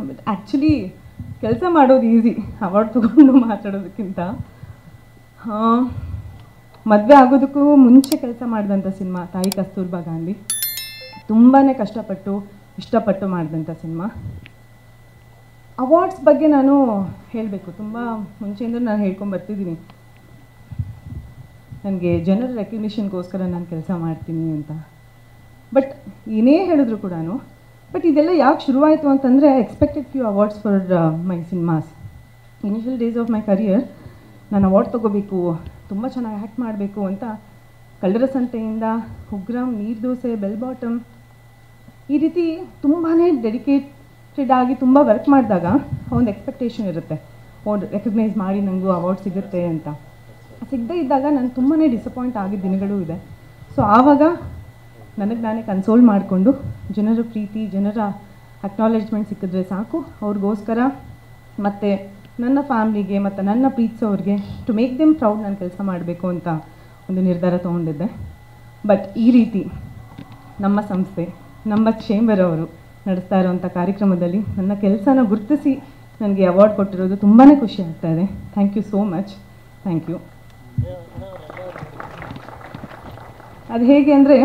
but actually ಕೆಲಸ ಮಾಡೋದು easy award ತೊಗೊಂಡು ಮಾತಾಡೋದಕ್ಕಿಂತ ಮದುವೆ ಆಗೋದಕ್ಕೂ ಮುಂಚೆ ಕೆಲಸ ಮಾಡಿದಂಥ ಸಿನಿಮಾ ತಾಯಿ ಕಸ್ತೂರ್ಬಾ ಗಾಂಧಿ ತುಂಬಾ ಕಷ್ಟಪಟ್ಟು ಇಷ್ಟಪಟ್ಟು ಮಾಡಿದಂಥ ಸಿನಿಮಾ ಅವಾರ್ಡ್ಸ್ ಬಗ್ಗೆ ನಾನು ಹೇಳಬೇಕು ತುಂಬ ಮುಂಚೆಯಿಂದ ನಾನು ಹೇಳ್ಕೊಂಡು ಬರ್ತಿದ್ದೀನಿ ನನಗೆ ಜನರ ರೆಕಗ್ನಿಷನ್ಗೋಸ್ಕರ ನಾನು ಕೆಲಸ ಮಾಡ್ತೀನಿ ಅಂತ ಬಟ್ ಏನೇ ಹೇಳಿದ್ರು ಕೂಡ ಬಟ್ ಇದೆಲ್ಲ ಯಾಕೆ ಶುರುವಾಯಿತು ಅಂತಂದರೆ expected few awards for my cinemas initial days of my career ನಾನು ಅವಾರ್ಡ್ ತೊಗೋಬೇಕು ತುಂಬ ಚೆನ್ನಾಗಿ ಆ್ಯಕ್ಟ್ ಮಾಡಬೇಕು ಅಂತ ಕಳ್ಳರ ಸಂತೆಯಿಂದ ಉಗ್ರಂ ನೀರು ದೋಸೆ ಬೆಲ್ ಬಾಟಮ್ ಈ ರೀತಿ ತುಂಬಾ ಡೆಡಿಕೇಟೆಡ್ ಆಗಿ ತುಂಬ ವರ್ಕ್ ಮಾಡಿದಾಗ ಒಂದು ಎಕ್ಸ್ಪೆಕ್ಟೇಷನ್ ಇರುತ್ತೆ ಓ ರೆಕಗ್ನೈಸ್ ಮಾಡಿ ನನಗೂ ಅವಾರ್ಡ್ ಸಿಗುತ್ತೆ ಅಂತ ಸಿಗದೇ ಇದ್ದಾಗ ನಾನು ತುಂಬಾ ಡಿಸಪಾಯಿಂಟ್ ಆಗಿದ್ದ ದಿನಗಳೂ ಇದೆ ಸೊ ಆವಾಗ ನನಗೆ ನಾನೇ ಕನ್ಸೋಲ್ ಮಾಡಿಕೊಂಡು ಜನರ ಪ್ರೀತಿ ಜನರ ಅಕ್ನಾಲೇಜ್ಮೆಂಟ್ ಸಿಕ್ಕಿದ್ರೆ ಸಾಕು ಅವ್ರಿಗೋಸ್ಕರ ಮತ್ತು ನನ್ನ ಫ್ಯಾಮ್ಲಿಗೆ ಮತ್ತು ನನ್ನ ಪ್ರೀತಿಸೋರಿಗೆ ಟು ಮೇಕ್ ದೆಮ್ ಪ್ರೌಡ್ ನಾನು ಕೆಲಸ ಮಾಡಬೇಕು ಅಂತ ಒಂದು ನಿರ್ಧಾರ ತೊಗೊಂಡಿದ್ದೆ ಬಟ್ ಈ ರೀತಿ ನಮ್ಮ ಸಂಸ್ಥೆ ನಮ್ಮ ಚೇಂಬರ್ ಅವರು ನಡೆಸ್ತಾ ಇರೋವಂಥ ಕಾರ್ಯಕ್ರಮದಲ್ಲಿ ನನ್ನ ಕೆಲಸನ ಗುರುತಿಸಿ ನನಗೆ ಅವಾರ್ಡ್ ಕೊಟ್ಟಿರೋದು ತುಂಬಾ ಖುಷಿ ಆಗ್ತಾ ಇದೆ thank you so much thank you ಅದು ಹೇಗೆ ಅಂದರೆ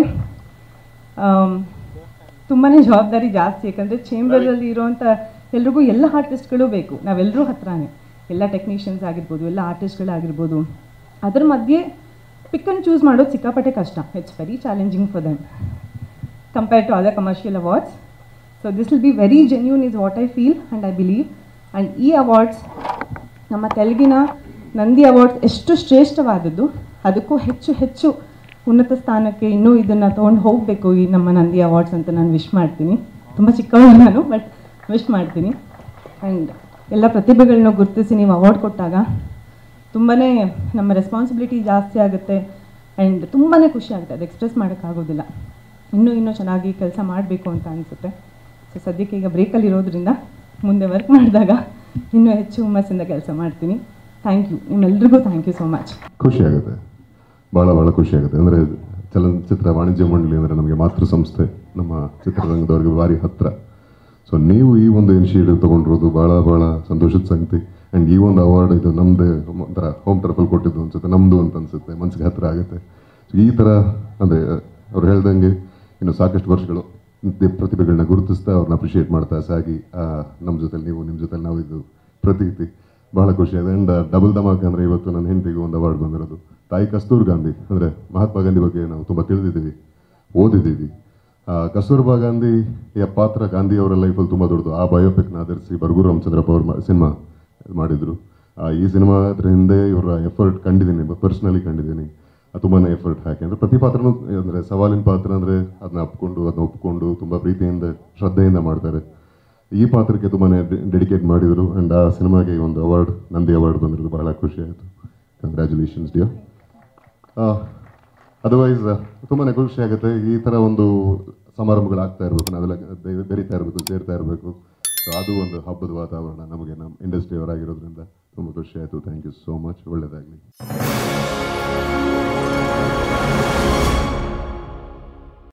ತುಂಬಾ ಜವಾಬ್ದಾರಿ ಜಾಸ್ತಿ ಯಾಕಂದರೆ ಚೇಂಬರಲ್ಲಿ ಇರೋವಂಥ ಎಲ್ರಿಗೂ ಎಲ್ಲ ಆರ್ಟಿಸ್ಟ್ಗಳು ಬೇಕು ನಾವೆಲ್ಲರೂ ಹತ್ರನೇ ಎಲ್ಲ ಟೆಕ್ನಿಷಿಯನ್ಸ್ ಆಗಿರ್ಬೋದು ಎಲ್ಲ ಆರ್ಟಿಸ್ಟ್ಗಳಾಗಿರ್ಬೋದು ಅದ್ರ ಮಧ್ಯೆ ಪಿಕ್ ಆ್ಯಂಡ್ ಚೂಸ್ ಮಾಡೋದು ಸಿಕ್ಕಾಪಟ್ಟೆ ಕಷ್ಟ it's very challenging for them compare to other commercial awards so this will be very genuine is what I feel and I believe and ಈ ಅವಾರ್ಡ್ಸ್ ನಮ್ಮ ತೆಲುಗಿನ ನಂದಿ ಅವಾರ್ಡ್ಸ್ ಎಷ್ಟು ಶ್ರೇಷ್ಠವಾದದ್ದು ಅದಕ್ಕೂ ಹೆಚ್ಚು ಹೆಚ್ಚು ಉನ್ನತ ಸ್ಥಾನಕ್ಕೆ ಇನ್ನೂ ಇದನ್ನು ತೊಗೊಂಡು ಹೋಗಬೇಕು ಈ ನಮ್ಮ ನಂದಿ ಅವಾರ್ಡ್ಸ್ ಅಂತ ನಾನು ವಿಶ್ ಮಾಡ್ತೀನಿ ತುಂಬ ಚಿಕ್ಕವಳು ನಾನು ಬಟ್ ವಿಶ್ ಮಾಡ್ತೀನಿ ಆ್ಯಂಡ್ ಎಲ್ಲ ಪ್ರತಿಭೆಗಳನ್ನ ಗುರುತಿಸಿ ನೀವು ಅವಾರ್ಡ್ ಕೊಟ್ಟಾಗ ತುಂಬಾ ನಮ್ಮ ರೆಸ್ಪಾನ್ಸಿಬಿಲಿಟಿ ಜಾಸ್ತಿ ಆಗುತ್ತೆ ಆ್ಯಂಡ್ ತುಂಬಾ ಖುಷಿ ಆಗುತ್ತೆ ಅದು ಎಕ್ಸ್ಪ್ರೆಸ್ ಮಾಡೋಕ್ಕಾಗೋದಿಲ್ಲ ಇನ್ನೂ ಇನ್ನೂ ಚೆನ್ನಾಗಿ ಕೆಲಸ ಮಾಡಬೇಕು ಅಂತ ಅನಿಸುತ್ತೆ ಸೊ ಸದ್ಯಕ್ಕೆ ಈಗ ಬ್ರೇಕಲ್ಲಿ ಇರೋದ್ರಿಂದ ಮುಂದೆ ವರ್ಕ್ ಮಾಡಿದಾಗ ಇನ್ನೂ ಹೆಚ್ಚು ಹುಮ್ಮಸ್ಸಿಂದ ಕೆಲಸ ಮಾಡ್ತೀನಿ ಥ್ಯಾಂಕ್ ಯು ನಿಮ್ಮೆಲ್ರಿಗೂ ಥ್ಯಾಂಕ್ ಯು ಸೋ ಮಚ್ ಖುಷಿ ಆಗುತ್ತೆ ಭಾಳ ಭಾಳ ಖುಷಿ ಆಗುತ್ತೆ ಅಂದರೆ ಚಲನಚಿತ್ರ ವಾಣಿಜ್ಯ ಮಂಡಳಿ ಅಂದರೆ ನಮಗೆ ಮಾತೃ ಸಂಸ್ಥೆ ನಮ್ಮ ಚಿತ್ರರಂಗದವ್ರಿಗೆ ಭಾರಿ ಹತ್ರ ಸೊ ನೀವು ಈ ಒಂದು ಇನಿಷಿಯೇಟಿವ್ ತೊಗೊಂಡಿರೋದು ಭಾಳ ಭಾಳ ಸಂತೋಷದ ಸಂಗತಿ ಆ್ಯಂಡ್ ಈ ಒಂದು ಅವಾರ್ಡ್ ಇದು ನಮ್ಮದೇ ಒಂಥರ ಹೋಮ್ ಟರ್ಫಲ್ಲಿ ಕೊಟ್ಟಿದ್ದು ಅನ್ಸುತ್ತೆ ನಮ್ಮದು ಅಂತ ಅನ್ಸುತ್ತೆ ಮನಸ್ಸಿಗೆ ಹತ್ತಿರ ಆಗುತ್ತೆ ಸೊ ಈ ಥರ ಅಂದರೆ ಅವ್ರು ಹೇಳ್ದಂಗೆ ಇನ್ನು ಸಾಕಷ್ಟು ವರ್ಷಗಳು ದಿ- ಪ್ರತಿಭೆಗಳನ್ನ ಗುರುತಿಸ್ತಾ ಅವ್ರನ್ನ ಅಪ್ರಿಷಿಯೇಟ್ ಮಾಡ್ತಾ ಸಾಗಿ ನಮ್ಮ ಜೊತೆಲಿ ನೀವು ನಿಮ್ಮ ಜೊತೆಲಿ ನಾವು ಇದು ಪ್ರತೀತಿ ಬಹಳ ಖುಷಿ ಆಗಿದೆ ಆ್ಯಂಡ್ ಡಬಲ್ ಧಮಾಕ್ ಅಂದರೆ ಇವತ್ತು ನನ್ನ ಹೆಂಡತಿಗೆ ಒಂದು ಅವಾರ್ಡ್ ಬಂದಿರೋದು ತಾಯಿ ಕಸ್ತೂರ್ ಗಾಂಧಿ ಅಂದರೆ ಮಹಾತ್ಮ ಗಾಂಧಿ ಬಗ್ಗೆ ನಾವು ತುಂಬ ತಿಳಿದಿದ್ದೀವಿ ಓದಿದ್ದೀವಿ ಆ, ಕಸ್ತೂರ್ಬಾ ಗಾಂಧಿಯ ಪಾತ್ರ ಗಾಂಧಿ ಅವರ ಲೈಫಲ್ಲಿ ತುಂಬ ದೊಡ್ಡದು ಆ ಬಯೋಪಿಕ್ನ ಆಧರಿಸಿ ಬರಗೂರು ರಾಮಚಂದ್ರಪ್ಪ ಅವರು ಸಿನಿಮಾ ಮಾಡಿದರು ಈ ಸಿನಿಮಾ ಅದ್ರ ಹಿಂದೆ ಇವರ ಎಫರ್ಟ್ ಕಂಡಿದ್ದೀನಿ ಪರ್ಸ್ನಲಿ ಕಂಡಿದ್ದೀನಿ ತುಂಬಾ ಎಫರ್ಟ್ ಹಾಕಿ ಅಂದರೆ ಪ್ರತಿ ಪಾತ್ರನೂ ಅಂದರೆ ಸವಾಲಿನ ಪಾತ್ರ ಅಂದರೆ ಅದನ್ನ ಅಪ್ಕೊಂಡು ಅದನ್ನ ಒಪ್ಕೊಂಡು ತುಂಬ ಪ್ರೀತಿಯಿಂದ ಶ್ರದ್ಧೆಯಿಂದ ಮಾಡ್ತಾರೆ ಈ ಪಾತ್ರಕ್ಕೆ ತುಂಬಾ ಡೆಡಿಕೇಟ್ ಮಾಡಿದರು ಆ್ಯಂಡ್ ಆ ಸಿನಿಮಾಗೆ ಈ ಒಂದು ಅವಾರ್ಡ್ ನಂದಿ ಅವಾರ್ಡ್ ಬಂದಿರೋದು ಬಹಳ ಖುಷಿ ಆಯಿತು ಕಂಗ್ರ್ಯಾಚುಲೇಷನ್ಸ್ ಡಿಯರ್ ಅದರ್ವೈಸ್ ತುಂಬಾ ಖುಷಿ ಆಗುತ್ತೆ ಈ ಥರ ಒಂದು ಸಮಾರಂಭಗಳು ಆಗ್ತಾ ಇರಬೇಕು ನಾವೆಲ್ಲ ಬೆ- ಬೆರೀತಾ ಇರಬೇಕು ಸೇರ್ತಾ ಇರಬೇಕು ಸೊ ಅದು ಒಂದು ಹಬ್ಬದ ವಾತಾವರಣ ನಮಗೆ ನಮ್ಮ ಇಂಡಸ್ಟ್ರಿ ಅವರಾಗಿರೋದ್ರಿಂದ ತುಂಬ ಖುಷಿ ಆಯಿತು ಥ್ಯಾಂಕ್ ಯು ಸೋ ಮಚ್ ಒಳ್ಳೆಯದಾಗಲಿ